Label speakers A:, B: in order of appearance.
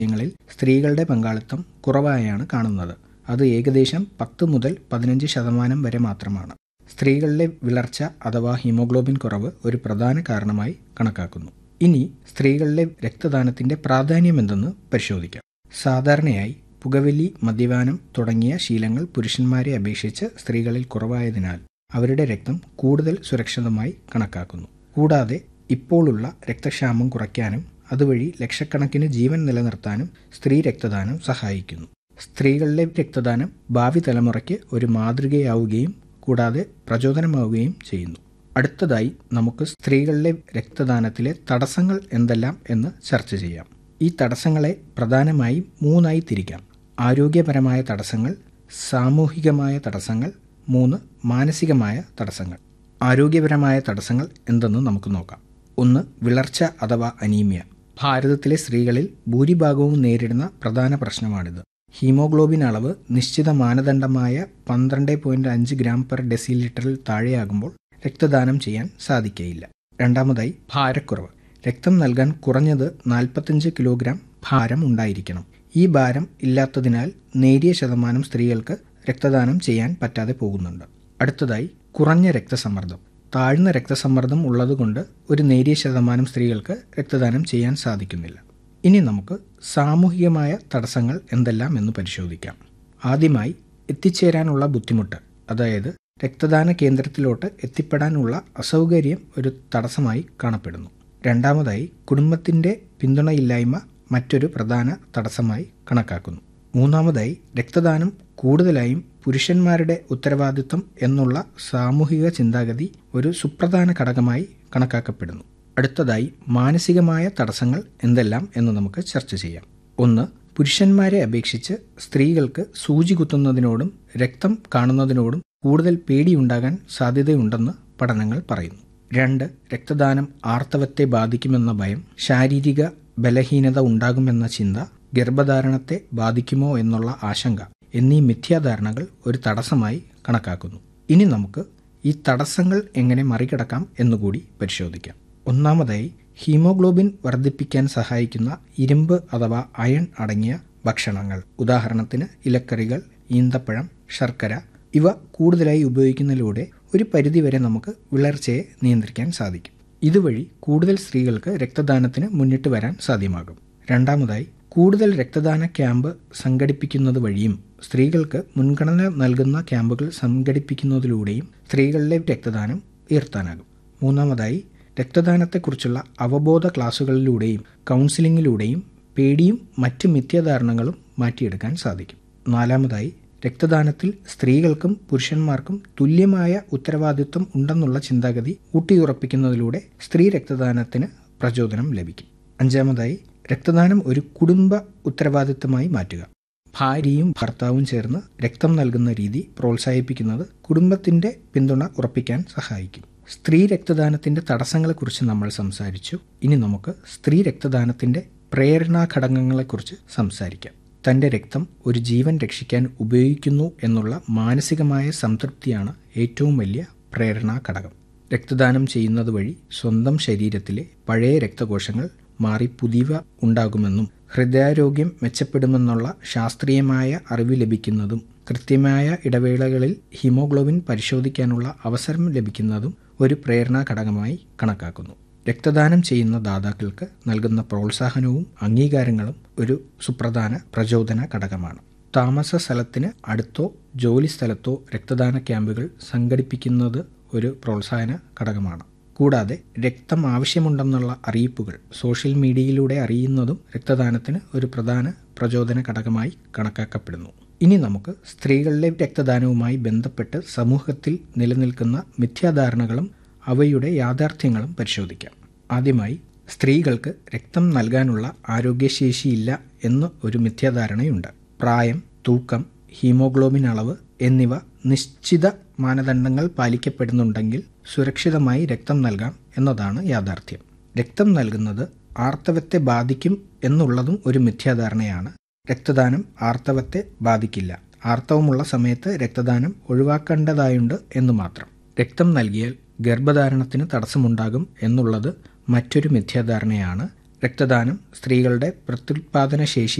A: ങ്ങളിൽ സ്ത്രീകളുടെ പങ്കാളിത്തം കുറവായാണ് കാണുന്നത് അത് ഏകദേശം പത്ത് മുതൽ പതിനഞ്ച് ശതമാനം വരെ മാത്രമാണ് സ്ത്രീകളിലെ വിളർച്ച അഥവാ ഹീമോഗ്ലോബിൻ കുറവ് ഒരു പ്രധാന കാരണമായി കണക്കാക്കുന്നു ഇനി സ്ത്രീകളിലെ രക്തദാനത്തിന്റെ പ്രാധാന്യം എന്തെന്ന് പരിശോധിക്കാം സാധാരണയായി പുകവലി മദ്യപാനം തുടങ്ങിയ ശീലങ്ങൾ പുരുഷന്മാരെ അപേക്ഷിച്ച് സ്ത്രീകളിൽ കുറവായതിനാൽ അവരുടെ രക്തം കൂടുതൽ സുരക്ഷിതമായി കണക്കാക്കുന്നു കൂടാതെ ഇപ്പോഴുള്ള രക്തക്ഷാമം കുറയ്ക്കാനും അതുവഴി ലക്ഷക്കണക്കിന് ജീവൻ നിലനിർത്താനും സ്ത്രീ രക്തദാനം സഹായിക്കുന്നു സ്ത്രീകളിലെ രക്തദാനം ഭാവി തലമുറയ്ക്ക് ഒരു മാതൃകയാവുകയും കൂടാതെ പ്രചോദനമാവുകയും ചെയ്യുന്നു അടുത്തതായി നമുക്ക് സ്ത്രീകളിലെ രക്തദാനത്തിലെ തടസ്സങ്ങൾ എന്തെല്ലാം എന്ന് ചർച്ച ചെയ്യാം ഈ തടസ്സങ്ങളെ പ്രധാനമായും മൂന്നായി തിരിക്കാം ആരോഗ്യപരമായ തടസ്സങ്ങൾ സാമൂഹികമായ തടസ്സങ്ങൾ മൂന്ന് മാനസികമായ തടസ്സങ്ങൾ ആരോഗ്യപരമായ തടസ്സങ്ങൾ എന്തെന്ന് നമുക്ക് നോക്കാം ഒന്ന് വിളർച്ച അഥവാ അനീമിയ ഭാരതത്തിലെ സ്ത്രീകളിൽ ഭൂരിഭാഗവും നേരിടുന്ന പ്രധാന പ്രശ്നമാണിത് ഹീമോഗ്ലോബിൻ അളവ് നിശ്ചിത മാനദണ്ഡമായ പന്ത്രണ്ട് പോയിന്റ് അഞ്ച് ഗ്രാം പെർ ഡെസി ലിറ്ററിൽ താഴെയാകുമ്പോൾ രക്തദാനം ചെയ്യാൻ സാധിക്കയില്ല രണ്ടാമതായി ഭാരക്കുറവ് രക്തം നൽകാൻ കുറഞ്ഞത് നാൽപ്പത്തഞ്ച് കിലോഗ്രാം ഭാരം ഉണ്ടായിരിക്കണം ഈ ഭാരം ഇല്ലാത്തതിനാൽ നേരിയ ശതമാനം സ്ത്രീകൾക്ക് രക്തദാനം ചെയ്യാൻ പറ്റാതെ പോകുന്നുണ്ട് അടുത്തതായി കുറഞ്ഞ രക്തസമ്മർദ്ദം താഴ്ന്ന രക്തസമ്മർദ്ദം ഉള്ളതുകൊണ്ട് ഒരു നേരിയ ശതമാനം സ്ത്രീകൾക്ക് രക്തദാനം ചെയ്യാൻ സാധിക്കുന്നില്ല ഇനി നമുക്ക് സാമൂഹികമായ തടസ്സങ്ങൾ എന്തെല്ലാം എന്ന് പരിശോധിക്കാം ആദ്യമായി എത്തിച്ചേരാനുള്ള ബുദ്ധിമുട്ട് അതായത് രക്തദാന കേന്ദ്രത്തിലോട്ട് എത്തിപ്പെടാനുള്ള അസൗകര്യം ഒരു തടസ്സമായി കാണപ്പെടുന്നു രണ്ടാമതായി കുടുംബത്തിൻ്റെ പിന്തുണയില്ലായ്മ മറ്റൊരു പ്രധാന തടസ്സമായി കണക്കാക്കുന്നു മൂന്നാമതായി രക്തദാനം കൂടുതലായും പുരുഷന്മാരുടെ ഉത്തരവാദിത്വം എന്നുള്ള സാമൂഹിക ചിന്താഗതി ഒരു സുപ്രധാന ഘടകമായി കണക്കാക്കപ്പെടുന്നു അടുത്തതായി മാനസികമായ തടസ്സങ്ങൾ എന്തെല്ലാം എന്ന് നമുക്ക് ചർച്ച ചെയ്യാം ഒന്ന് പുരുഷന്മാരെ അപേക്ഷിച്ച് സ്ത്രീകൾക്ക് സൂചി കുത്തുന്നതിനോടും രക്തം കാണുന്നതിനോടും കൂടുതൽ പേടിയുണ്ടാകാൻ സാധ്യതയുണ്ടെന്ന് പഠനങ്ങൾ പറയുന്നു രണ്ട് രക്തദാനം ആർത്തവത്തെ ബാധിക്കുമെന്ന ഭയം ശാരീരിക ബലഹീനത ഉണ്ടാകുമെന്ന ചിന്ത ഗർഭധാരണത്തെ ബാധിക്കുമോ എന്നുള്ള ആശങ്ക എന്നീ മിഥ്യാധാരണകൾ ഒരു തടസ്സമായി കണക്കാക്കുന്നു ഇനി നമുക്ക് ഈ തടസ്സങ്ങൾ എങ്ങനെ മറികടക്കാം എന്നുകൂടി പരിശോധിക്കാം ഒന്നാമതായി ഹീമോഗ്ലോബിൻ വർദ്ധിപ്പിക്കാൻ സഹായിക്കുന്ന ഇരുമ്പ് അഥവാ അയൺ അടങ്ങിയ ഭക്ഷണങ്ങൾ ഉദാഹരണത്തിന് ഇലക്കറികൾ ഈന്തപ്പഴം ശർക്കര ഇവ കൂടുതലായി ഉപയോഗിക്കുന്നതിലൂടെ ഒരു പരിധിവരെ നമുക്ക് വിളർച്ചയെ നിയന്ത്രിക്കാൻ സാധിക്കും ഇതുവഴി കൂടുതൽ സ്ത്രീകൾക്ക് രക്തദാനത്തിന് മുന്നിട്ട് വരാൻ സാധ്യമാകും രണ്ടാമതായി കൂടുതൽ രക്തദാന ക്യാമ്പ് സംഘടിപ്പിക്കുന്നത് വഴിയും സ്ത്രീകൾക്ക് മുൻഗണന നൽകുന്ന ക്യാമ്പുകൾ സംഘടിപ്പിക്കുന്നതിലൂടെയും സ്ത്രീകളിലെ രക്തദാനം ഉയർത്താനാകും മൂന്നാമതായി രക്തദാനത്തെക്കുറിച്ചുള്ള അവബോധ ക്ലാസുകളിലൂടെയും കൗൺസിലിങ്ങിലൂടെയും പേടിയും മറ്റ് മിഥ്യാധാരണകളും മാറ്റിയെടുക്കാൻ സാധിക്കും നാലാമതായി രക്തദാനത്തിൽ സ്ത്രീകൾക്കും പുരുഷന്മാർക്കും തുല്യമായ ഉത്തരവാദിത്വം ഉണ്ടെന്നുള്ള ചിന്താഗതി ഊട്ടിയുറപ്പിക്കുന്നതിലൂടെ സ്ത്രീ രക്തദാനത്തിന് പ്രചോദനം ലഭിക്കും അഞ്ചാമതായി രക്തദാനം ഒരു കുടുംബ ഉത്തരവാദിത്തമായി മാറ്റുക ഭാര്യയും ഭർത്താവും ചേർന്ന് രക്തം നൽകുന്ന രീതി പ്രോത്സാഹിപ്പിക്കുന്നത് കുടുംബത്തിന്റെ പിന്തുണ ഉറപ്പിക്കാൻ സഹായിക്കും സ്ത്രീ രക്തദാനത്തിന്റെ തടസ്സങ്ങളെക്കുറിച്ച് നമ്മൾ സംസാരിച്ചു ഇനി നമുക്ക് സ്ത്രീ രക്തദാനത്തിന്റെ പ്രേരണാ ഘടകങ്ങളെക്കുറിച്ച് സംസാരിക്കാം തന്റെ രക്തം ഒരു ജീവൻ രക്ഷിക്കാൻ ഉപയോഗിക്കുന്നു എന്നുള്ള മാനസികമായ സംതൃപ്തിയാണ് ഏറ്റവും വലിയ പ്രേരണാ ഘടകം രക്തദാനം ചെയ്യുന്നത് വഴി സ്വന്തം ശരീരത്തിലെ പഴയ രക്തകോശങ്ങൾ മാറി പുതിയവ ഉണ്ടാകുമെന്നും ഹൃദയാരോഗ്യം മെച്ചപ്പെടുമെന്നുള്ള ശാസ്ത്രീയമായ അറിവ് ലഭിക്കുന്നതും കൃത്യമായ ഇടവേളകളിൽ ഹീമോഗ്ലോബിൻ പരിശോധിക്കാനുള്ള അവസരം ലഭിക്കുന്നതും ഒരു പ്രേരണാ ഘടകമായി കണക്കാക്കുന്നു രക്തദാനം ചെയ്യുന്ന ദാതാക്കൾക്ക് നൽകുന്ന പ്രോത്സാഹനവും അംഗീകാരങ്ങളും ഒരു സുപ്രധാന പ്രചോദന ഘടകമാണ് താമസ സ്ഥലത്തിന് അടുത്തോ ജോലി സ്ഥലത്തോ രക്തദാന ക്യാമ്പുകൾ സംഘടിപ്പിക്കുന്നത് ഒരു പ്രോത്സാഹന ഘടകമാണ് കൂടാതെ രക്തം ആവശ്യമുണ്ടെന്നുള്ള അറിയിപ്പുകൾ സോഷ്യൽ മീഡിയയിലൂടെ അറിയുന്നതും രക്തദാനത്തിന് ഒരു പ്രധാന പ്രചോദന ഘടകമായി കണക്കാക്കപ്പെടുന്നു ഇനി നമുക്ക് സ്ത്രീകളിലെ രക്തദാനവുമായി ബന്ധപ്പെട്ട് സമൂഹത്തിൽ നിലനിൽക്കുന്ന മിഥ്യാധാരണകളും അവയുടെ യാഥാർത്ഥ്യങ്ങളും പരിശോധിക്കാം ആദ്യമായി സ്ത്രീകൾക്ക് രക്തം നൽകാനുള്ള ആരോഗ്യശേഷിയില്ല എന്ന് ഒരു മിഥ്യാധാരണയുണ്ട് പ്രായം തൂക്കം ഹീമോഗ്ലോബിൻ അളവ് എന്നിവ നിശ്ചിത മാനദണ്ഡങ്ങൾ പാലിക്കപ്പെടുന്നുണ്ടെങ്കിൽ സുരക്ഷിതമായി രക്തം നൽകാം എന്നതാണ് യാഥാർത്ഥ്യം രക്തം നൽകുന്നത് ആർത്തവത്തെ ബാധിക്കും എന്നുള്ളതും ഒരു മിഥ്യാധാരണയാണ് രക്തദാനം ആർത്തവത്തെ ബാധിക്കില്ല ആർത്തവമുള്ള സമയത്ത് രക്തദാനം ഒഴിവാക്കേണ്ടതായുണ്ട് എന്ന് മാത്രം രക്തം നൽകിയാൽ ഗർഭധാരണത്തിന് തടസ്സമുണ്ടാകും എന്നുള്ളത് മറ്റൊരു മിഥ്യാധാരണയാണ് രക്തദാനം സ്ത്രീകളുടെ പ്രത്യുൽപാദന ശേഷി